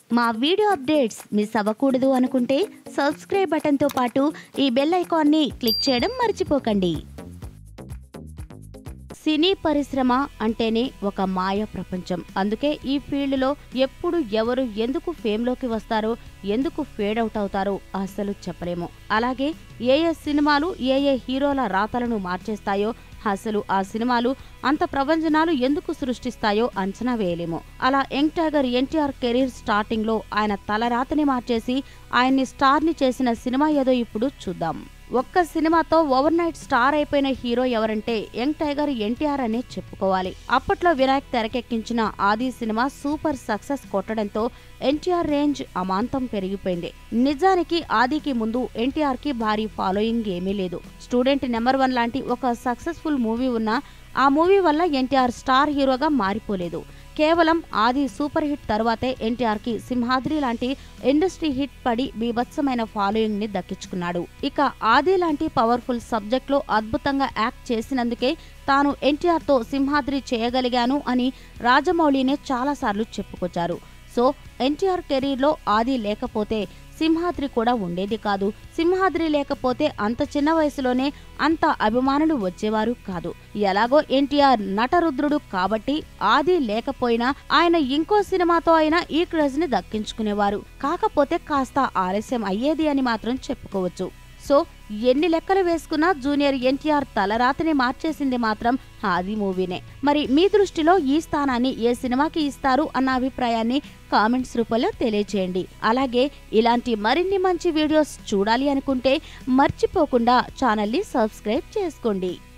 మా video updates miss అవ్వకూడదు అనుకుంటే సబ్స్క్రైబ్ బటన్తో పాటు ఈ బెల్ ఐకాన్ని క్లిక్ చేయడం మర్చిపోకండి సినీ పరిశ్రమ అంటేనే ఒక మాయ ప్రపంచం అందుకే ఈ ఫీల్డ్లో ఎప్పుడు ఎవరు ఎందుకు ఫేమ్లోకి వస్తారో ఎందుకు ఫేడ్ అవుట్ అవుతారో అస్సలు చెప్పలేము అలాగే ఏ ఏ సినిమాలు ఏ ఏ హీరోల రాతలను మార్చేస్తాయో అసలు ఆ సినిమాలు అంత ప్రపంచనాలు ఎందుకు సృష్టిస్తాయో అంచనా వేయలేము అలా young tiger NTR career starting లో ఆయన తలరాతని మార్చేసి ఆయన్ని స్టార్ ని చేసిన సినిమా ఏదో ఇప్పుడు చూద్దాం ఒక్క సినిమాతో ఓవర్ నైట్ స్టార్ అయిపోయిన హీరో ఎవరంటే యంగ్ టైగర్ ఎన్టీఆర్ అనే చెప్పుకోవాలి అప్పట్లో వినాయక్ తెరకెక్కించిన ఆది సినిమా సూపర్ సక్సెస్ కొట్టడంతో ఎన్టీఆర్ రేంజ్ అమాంతం పెరిగిపోయింది నిజానికి ఆదికి ముందు ఎన్టీఆర్ కి భారీ ఫాలోయింగ్ ఏమీ లేదు స్టూడెంట్ నెంబర్ వన్ లాంటి ఒక సక్సెస్ఫుల్ మూవీ ఉన్నా ఆ మూవీ వల్ల ఎన్టీఆర్ స్టార్ హీరోగా మారిపోలేదు కేవలం ఆది సూపర్ హిట్ తర్వాతే ఎన్టీఆర్ కి సింహాద్రి లాంటి ఇండస్ట్రీ హిట్ పడి బీభత్సమైన ఫాలోయింగ్ ని దక్కించుకున్నాడు ఇక ఆది లాంటి పవర్ఫుల్ సబ్జెక్ట్ లో అద్భుతంగా యాక్ట్ చేసినందుకే తాను ఎన్టీఆర్ తో సింహాద్రి చేయగలిగాను అని రాజమౌళినే చాలాసార్లు చెప్పుకొచ్చారు సో ఎన్టీఆర్ కెరీర్లో ఆది లేకపోతే సింహాద్రి కూడా ఉండేది కాదు సింహాద్రి లేకపోతే అంత చిన్న వయసులోనే అంత అభిమానులు వచ్చేవారు కాదు ఎలాగో ఎన్టీఆర్ నటరుద్రుడు కాబట్టి ఆది లేకపోయినా ఆయన ఇంకో సినిమాతో అయినా ఈ క్రేజ్ ని దక్కించుకునేవారు కాకపోతే కాస్త ఆలస్యం అయ్యేది అని మాత్రం చెప్పుకోవచ్చు సో ఎన్ని లెక్కలు వేసుకున్నా జూనియర్ ఎన్టీఆర్ తలరాతని మార్చేసింది మాత్రం ఆది మూవీనే మరి మీ దృష్టిలో ఈ స్థానాన్ని ఏ సినిమాకి ఇస్తారు అన్న అభిప్రాయాన్ని కామెంట్స్ రూపంలో తెలియచేయండి అలాగే ఇలాంటి మరిన్ని మంచి వీడియోస్ చూడాలి అనుకుంటే మర్చిపోకుండా ఛానల్ని సబ్స్క్రైబ్ చేసుకోండి